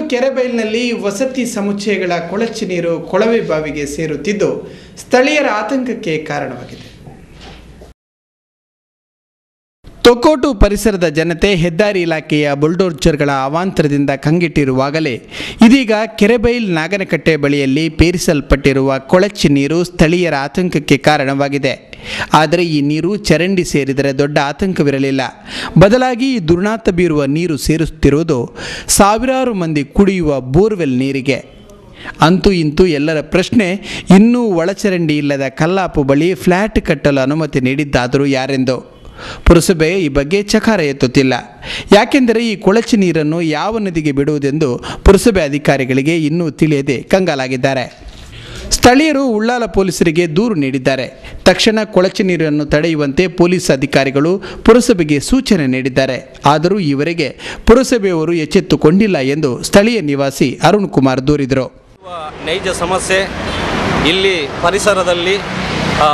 ಕೆರೆಬೈಲ್ನಲ್ಲಿ ವಸತಿ ಸಮುಚ್ಚಯಗಳ ಕೊಳಚೆ ನೀರು ಕೊಳವೆ ಬಾವಿಗೆ ಸೇರುತ್ತಿದ್ದು ಸ್ಥಳೀಯರ ಆತಂಕಕ್ಕೆ ಕಾರಣವಾಗಿದೆ ತೊಕ್ಕೋಟು ಪರಿಸರದ ಜನತೆ ಹೆದ್ದಾರಿ ಇಲಾಖೆಯ ಬುಲ್ಡೋರ್ಜರ್ಗಳ ಅವಾಂತರದಿಂದ ಕಂಗೆಟ್ಟಿರುವಾಗಲೇ ಇದೀಗ ಕೆರೆಬೈಲ್ ನಾಗನಕಟ್ಟೆ ಬಳಿಯಲ್ಲಿ ಪೇರಿಸಲ್ಪಟ್ಟಿರುವ ಕೊಳಚೆ ನೀರು ಸ್ಥಳೀಯರ ಆತಂಕಕ್ಕೆ ಕಾರಣವಾಗಿದೆ ಆದರೆ ಈ ನೀರು ಚರಂಡಿ ಸೇರಿದರೆ ದೊಡ್ಡ ಆತಂಕವಿರಲಿಲ್ಲ ಬದಲಾಗಿ ಈ ದುರ್ನಾತ ಬೀರುವ ನೀರು ಸೇರುತ್ತಿರುವುದು ಸಾವಿರಾರು ಮಂದಿ ಕುಡಿಯುವ ಬೋರ್ವೆಲ್ ನೀರಿಗೆ ಅಂತೂ ಇಂತೂ ಎಲ್ಲರ ಪ್ರಶ್ನೆ ಇನ್ನೂ ಒಳಚರಂಡಿ ಇಲ್ಲದ ಕಲ್ಲಾಪು ಬಳಿ ಫ್ಲ್ಯಾಟ್ ಕಟ್ಟಲು ಅನುಮತಿ ನೀಡಿದ್ದಾದರೂ ಯಾರೆಂದು ಪುರಸಭೆ ಈ ಬಗ್ಗೆ ಚಕಾರ ಎತ್ತುತ್ತಿಲ್ಲ ಯಾಕೆಂದರೆ ಈ ಕೊಳಚೆ ನೀರನ್ನು ಯಾವ ನದಿಗೆ ಬಿಡುವುದೆಂದು ಪುರಸಭೆ ಅಧಿಕಾರಿಗಳಿಗೆ ಇನ್ನೂ ತಿಳಿಯದೆ ಕಂಗಾಲಾಗಿದ್ದಾರೆ ಸ್ಥಳೀಯರು ಉಳ್ಳಾಲ ಪೊಲೀಸರಿಗೆ ದೂರು ನೀಡಿದ್ದಾರೆ ತಕ್ಷಣ ಕೊಳಚೆ ನೀರನ್ನು ತಡೆಯುವಂತೆ ಪೊಲೀಸ್ ಅಧಿಕಾರಿಗಳು ಪುರಸಭೆಗೆ ಸೂಚನೆ ನೀಡಿದ್ದಾರೆ ಆದರೂ ಈವರೆಗೆ ಪುರಸಭೆಯವರು ಎಚ್ಚೆತ್ತುಕೊಂಡಿಲ್ಲ ಎಂದು ಸ್ಥಳೀಯ ನಿವಾಸಿ ಅರುಣ್ ಕುಮಾರ್ ದೂರಿದರು ನೈಜ ಸಮಸ್ಯೆ ಇಲ್ಲಿ ಪರಿಸರದಲ್ಲಿ ಆ,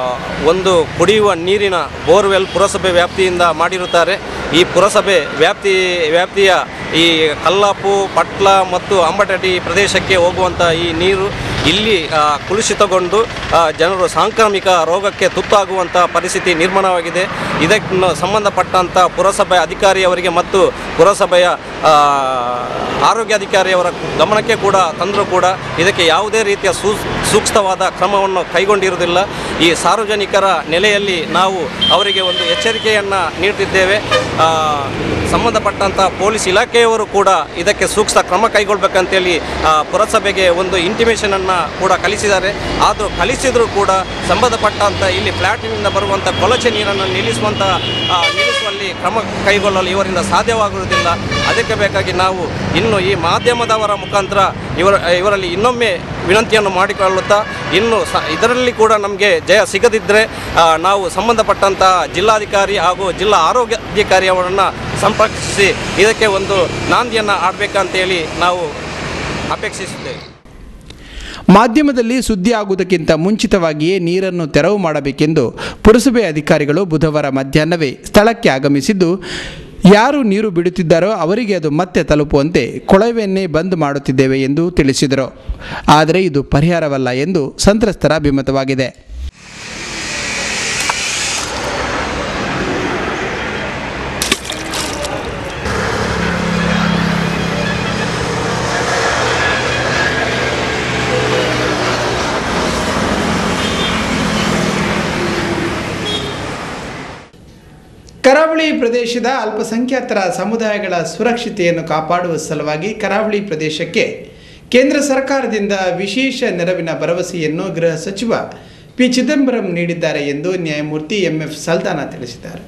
ಒಂದು ಕುಡಿಯುವ ನೀರಿನ ಬೋರ್ವೆಲ್ ಪುರಸಭೆ ವ್ಯಾಪ್ತಿಯಿಂದ ಮಾಡಿರುತ್ತಾರೆ ಈ ಪುರಸಭೆ ವ್ಯಾಪ್ತಿ ವ್ಯಾಪ್ತಿಯ ಈ ಕಲ್ಲಾಪು ಪಟ್ಲ ಮತ್ತು ಅಂಬಟಡಿ ಪ್ರದೇಶಕ್ಕೆ ಹೋಗುವಂಥ ಈ ನೀರು ಇಲ್ಲಿ ಆ, ಕಲುಷಿತಗೊಂಡು ಆ, ಜನರು ಸಾಂಕ್ರಾಮಿಕ ರೋಗಕ್ಕೆ ತುತ್ತಾಗುವಂಥ ಪರಿಸ್ಥಿತಿ ನಿರ್ಮಾಣವಾಗಿದೆ ಇದಕ್ಕೆ ಸಂಬಂಧಪಟ್ಟಂಥ ಪುರಸಭೆ ಅಧಿಕಾರಿಯವರಿಗೆ ಮತ್ತು ಪುರಸಭೆಯ ಆ, ಆರೋಗ್ಯಾಧಿಕಾರಿಯವರ ಗಮನಕ್ಕೆ ಕೂಡ ತಂದರೂ ಕೂಡ ಇದಕ್ಕೆ ಯಾವುದೇ ರೀತಿಯ ಸೂ ಸೂಕ್ತವಾದ ಕ್ರಮವನ್ನು ಕೈಗೊಂಡಿರುವುದಿಲ್ಲ ಈ ಸಾರ್ವಜನಿಕರ ನೆಲೆಯಲ್ಲಿ ನಾವು ಅವರಿಗೆ ಒಂದು ಎಚ್ಚರಿಕೆಯನ್ನು ನೀಡುತ್ತಿದ್ದೇವೆ ಆ, ಸಂಬಂಧಪಟ್ಟಂಥ ಪೊಲೀಸ್ ಇಲಾಖೆಯವರು ಕೂಡ ಇದಕ್ಕೆ ಸೂಕ್ತ ಕ್ರಮ ಕೈಗೊಳ್ಬೇಕಂತೇಳಿ ಆ, ಪುರಸಭೆಗೆ ಒಂದು ಇಂಟಿಮೇಷನನ್ನು ಕೂಡ ಕಲಿಸಿದ್ದಾರೆ ಆದರೂ ಕಲಿಸಿದರೂ ಕೂಡ ಸಂಬಂಧಪಟ್ಟಂಥ ಇಲ್ಲಿ ಫ್ಲ್ಯಾಟಿನಿಂದ ಬರುವಂಥ ಕೊಳಚೆ ನೀರನ್ನು ನಿಲ್ಲಿಸುವಂಥ ಆ, ನಿಲ್ಲಿಸುವಲ್ಲಿ ಕ್ರಮ ಕೈಗೊಳ್ಳಲು ಇವರಿಂದ ಸಾಧ್ಯವಾಗುವುದಿಲ್ಲ ಅದಕ್ಕೆ ಬೇಕಾಗಿ ನಾವು ಇನ್ನು ಈ ಮಾಧ್ಯಮದವರ ಮುಖಾಂತರ ಇವರ ಇವರಲ್ಲಿ ಇನ್ನೊಮ್ಮೆ ವಿನಂತಿಯನ್ನು ಮಾಡಿಕೊಳ್ಳುತ್ತಾ ಇನ್ನು ಸ ಇದರಲ್ಲಿ ಕೂಡ ನಮಗೆ ಜಯ ಸಿಗದಿದ್ದರೆ ಆ, ನಾವು ಸಂಬಂಧಪಟ್ಟಂಥ ಜಿಲ್ಲಾಧಿಕಾರಿ ಹಾಗೂ ಜಿಲ್ಲಾ ಆರೋಗ್ಯಾಧಿಕಾರಿ ಅವರನ್ನು ಸಂಪರ್ಕಿಸಿ ಇದಕ್ಕೆ ಒಂದು ನಾಂದಿಯನ್ನು ಆಡಬೇಕಂತೇಳಿ ನಾವು ಅಪೇಕ್ಷಿಸುತ್ತೇವೆ ಮಾಧ್ಯಮದಲ್ಲಿ ಸುದ್ದಿ ಆಗುವುದಕ್ಕಿಂತ ಮುಂಚಿತವಾಗಿಯೇ ನೀರನ್ನು ತೆರವು ಮಾಡಬೇಕೆಂದು ಪುರಸಭೆ ಅಧಿಕಾರಿಗಳು ಬುಧವಾರ ಮಧ್ಯಾಹ್ನವೇ ಸ್ಥಳಕ್ಕೆ ಆಗಮಿಸಿದ್ದು ಯಾರು ನೀರು ಬಿಡುತ್ತಿದ್ದಾರೋ ಅವರಿಗೆ ಅದು ಮತ್ತೆ ತಲುಪುವಂತೆ ಕೊಳವೆಯನ್ನೇ ಬಂದ್ ಮಾಡುತ್ತಿದ್ದೇವೆ ಎಂದು ತಿಳಿಸಿದರು ಆದರೆ ಇದು ಪರಿಹಾರವಲ್ಲ ಎಂದು ಸಂತ್ರಸ್ತರ ಅಭಿಮತವಾಗಿದೆ ಕರಾವಳಿ ಪ್ರದೇಶದ ಅಲ್ಪಸಂಖ್ಯಾತರ ಸಮುದಾಯಗಳ ಸುರಕ್ಷತೆಯನ್ನು ಕಾಪಾಡುವ ಸಲುವಾಗಿ ಕರಾವಳಿ ಪ್ರದೇಶಕ್ಕೆ ಕೇಂದ್ರ ಸರ್ಕಾರದಿಂದ ವಿಶೇಷ ನೆರವಿನ ಭರವಸೆಯನ್ನು ಗೃಹ ಸಚಿವ ಪಿ ಚಿದಂಬರಂ ನೀಡಿದ್ದಾರೆ ಎಂದು ನ್ಯಾಯಮೂರ್ತಿ ಎಂಎಫ್ ಸಲ್ದಾನ ತಿಳಿಸಿದ್ದಾರೆ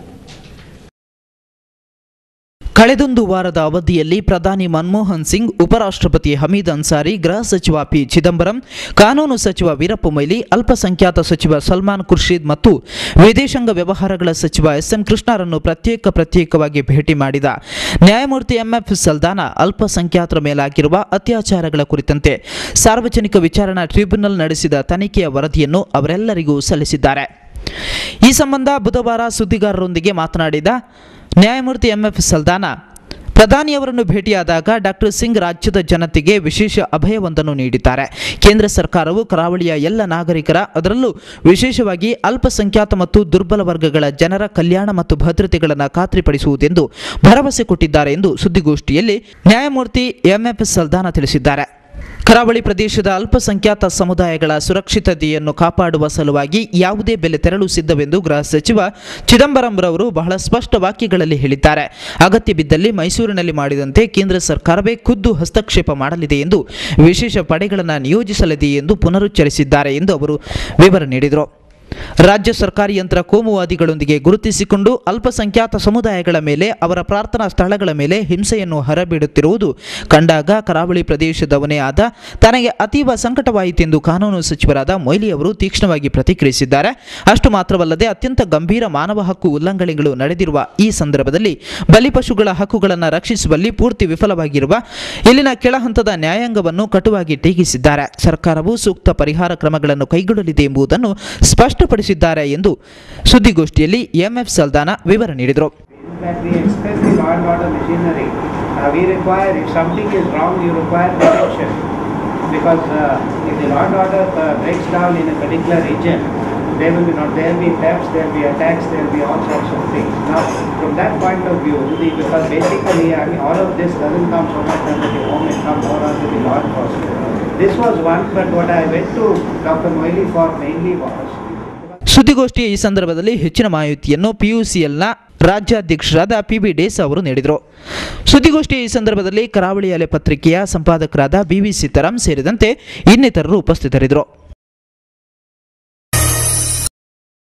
ಕಳೆದೊಂದು ವಾರದ ಅವಧಿಯಲ್ಲಿ ಪ್ರಧಾನಿ ಮನಮೋಹನ್ ಸಿಂಗ್ ಉಪರಾಷ್ಟ್ರಪತಿ ಹಮೀದ್ ಅನ್ಸಾರಿ ಗೃಹ ಸಚಿವ ಪಿ ಚಿದಂಬರಂ ಕಾನೂನು ಸಚಿವ ವೀರಪ್ಪ ಮೊಯ್ಲಿ ಅಲ್ಪಸಂಖ್ಯಾತ ಸಚಿವ ಸಲ್ಮಾನ್ ಖುರ್ಷೀದ್ ಮತ್ತು ವಿದೇಶಾಂಗ ವ್ಯವಹಾರಗಳ ಸಚಿವ ಎಸ್ ಎಂ ಕೃಷ್ಣರನ್ನು ಪ್ರತ್ಯೇಕ ಪ್ರತ್ಯೇಕವಾಗಿ ಭೇಟಿ ಮಾಡಿದ ನ್ಯಾಯಮೂರ್ತಿ ಎಂಎಫ್ ಸಲ್ದಾನ ಅಲ್ಪಸಂಖ್ಯಾತರ ಮೇಲಾಗಿರುವ ಅತ್ಯಾಚಾರಗಳ ಕುರಿತಂತೆ ಸಾರ್ವಜನಿಕ ವಿಚಾರಣಾ ಟ್ರಿಬ್ಯುನಲ್ ನಡೆಸಿದ ತನಿಖೆಯ ವರದಿಯನ್ನು ಅವರೆಲ್ಲರಿಗೂ ಸಲ್ಲಿಸಿದ್ದಾರೆ ಈ ಸಂಬಂಧ ಬುಧವಾರ ಸುದ್ದಿಗಾರರೊಂದಿಗೆ ಮಾತನಾಡಿದ ನ್ಯಾಯಮೂರ್ತಿ ಎಂಎಫ್ ಸಲ್ದಾನ ಪ್ರಧಾನಿಯವರನ್ನು ಭೇಟಿಯಾದಾಗ ಡಾಕ್ಟರ್ ಸಿಂಗ್ ರಾಜ್ಯದ ಜನತೆಗೆ ವಿಶೇಷ ಅಭಯವೊಂದನ್ನು ನೀಡಿದ್ದಾರೆ ಕೇಂದ್ರ ಸರ್ಕಾರವು ಕರಾವಳಿಯ ಎಲ್ಲ ನಾಗರಿಕರ ಅದರಲ್ಲೂ ವಿಶೇಷವಾಗಿ ಅಲ್ಪಸಂಖ್ಯಾತ ಮತ್ತು ದುರ್ಬಲ ವರ್ಗಗಳ ಜನರ ಕಲ್ಯಾಣ ಮತ್ತು ಭದ್ರತೆಗಳನ್ನು ಖಾತ್ರಿಪಡಿಸುವುದೆಂದು ಭರವಸೆ ಕೊಟ್ಟಿದ್ದಾರೆ ಎಂದು ಸುದ್ದಿಗೋಷ್ಠಿಯಲ್ಲಿ ನ್ಯಾಯಮೂರ್ತಿ ಎಂಎಫ್ ಸಲ್ದಾನ ತಿಳಿಸಿದ್ದಾರೆ ಕರಾವಳಿ ಪ್ರದೇಶದ ಅಲ್ಪಸಂಖ್ಯಾತ ಸಮುದಾಯಗಳ ಸುರಕ್ಷಿತತೆಯನ್ನು ಕಾಪಾಡುವ ಸಲುವಾಗಿ ಯಾವುದೇ ಬೆಲೆ ತೆರಳು ಸಿದ್ಧವೆಂದು ಗೃಹ ಸಚಿವ ಚಿದಂಬರಂರವರು ಬಹಳ ಸ್ಪಷ್ಟ ವಾಕ್ಯಗಳಲ್ಲಿ ಹೇಳಿದ್ದಾರೆ ಅಗತ್ಯ ಬಿದ್ದಲ್ಲಿ ಮೈಸೂರಿನಲ್ಲಿ ಮಾಡಿದಂತೆ ಕೇಂದ್ರ ಸರ್ಕಾರವೇ ಖುದ್ದು ಹಸ್ತಕ್ಷೇಪ ಮಾಡಲಿದೆ ಎಂದು ವಿಶೇಷ ಪಡೆಗಳನ್ನು ನಿಯೋಜಿಸಲಿದೆ ಎಂದು ಪುನರುಚ್ಚರಿಸಿದ್ದಾರೆ ಎಂದು ಅವರು ವಿವರ ನೀಡಿದರು ರಾಜ್ಯ ಸರ್ಕಾರಿ ಯಂತ್ರ ಕೋಮುವಾದಿಗಳೊಂದಿಗೆ ಗುರುತಿಸಿಕೊಂಡು ಅಲ್ಪಸಂಖ್ಯಾತ ಸಮುದಾಯಗಳ ಮೇಲೆ ಅವರ ಪ್ರಾರ್ಥನಾ ಸ್ಥಳಗಳ ಮೇಲೆ ಹಿಂಸೆಯನ್ನು ಹೊರಬಿಡುತ್ತಿರುವುದು ಕಂಡಾಗ ಕರಾವಳಿ ಪ್ರದೇಶದವನೇ ಆದ ತನಗೆ ಅತೀವ ಸಂಕಟವಾಯಿತೆಂದು ಕಾನೂನು ಸಚಿವರಾದ ಮೊಯ್ಲಿ ಅವರು ತೀಕ್ಷ್ಣವಾಗಿ ಪ್ರತಿಕ್ರಿಯಿಸಿದ್ದಾರೆ ಅಷ್ಟು ಮಾತ್ರವಲ್ಲದೆ ಅತ್ಯಂತ ಗಂಭೀರ ಮಾನವ ಹಕ್ಕು ಉಲ್ಲಂಘನೆಗಳು ನಡೆದಿರುವ ಈ ಸಂದರ್ಭದಲ್ಲಿ ಬಲಿಪಶುಗಳ ಹಕ್ಕುಗಳನ್ನು ರಕ್ಷಿಸುವಲ್ಲಿ ಪೂರ್ತಿ ವಿಫಲವಾಗಿರುವ ಇಲ್ಲಿನ ಕೆಳಹಂತದ ನ್ಯಾಯಾಂಗವನ್ನು ಕಟುವಾಗಿ ಟೀಕಿಸಿದ್ದಾರೆ ಸರ್ಕಾರವು ಸೂಕ್ತ ಪರಿಹಾರ ಕ್ರಮಗಳನ್ನು ಕೈಗೊಳ್ಳಲಿದೆ ಎಂಬುದನ್ನು ಸ್ಪಷ್ಟಪಡಿಸಿದ್ದಾರೆ ಎಂದು ಸುದ್ದಿಗೋಷ್ಠಿಯಲ್ಲಿ ಎಂಎಫ್ ಸಲ್ದಾನ ವಿವರ ನೀಡಿದರು that we expect the law and order machinery Uh, we require, if something is wrong, you require protection. Because uh, if the law and order uh, breaks down in a particular region, there will be not, there will be thefts, there will be attacks, there will be all sorts of things. Now, from that point of view, the, because basically, I mean, all of this doesn't come so much under the home, it comes more under the law enforcement. This was one, but what I went to Dr. Moili for mainly was, ಸುದ್ದಿಗೋಷ್ಠಿಯ ಈ ಸಂದರ್ಭದಲ್ಲಿ ಹೆಚ್ಚಿನ ಮಾಹಿತಿಯನ್ನು ಪಿಯುಸಿಎಲ್ನ ರಾಜ್ಯಾಧ್ಯಕ್ಷರಾದ P B D'Sa ಅವರು ನೀಡಿದರು ಸುದ್ದಿಗೋಷ್ಠಿಯ ಈ ಸಂದರ್ಭದಲ್ಲಿ ಕರಾವಳಿ ಅಲೆ ಪತ್ರಿಕೆಯ ಸಂಪಾದಕರಾದ ಬಿ ವಿ ಸೀತಾರಾಮ್ ಸೇರಿದಂತೆ ಇನ್ನಿತರರು ಉಪಸ್ಥಿತರಿದ್ದರು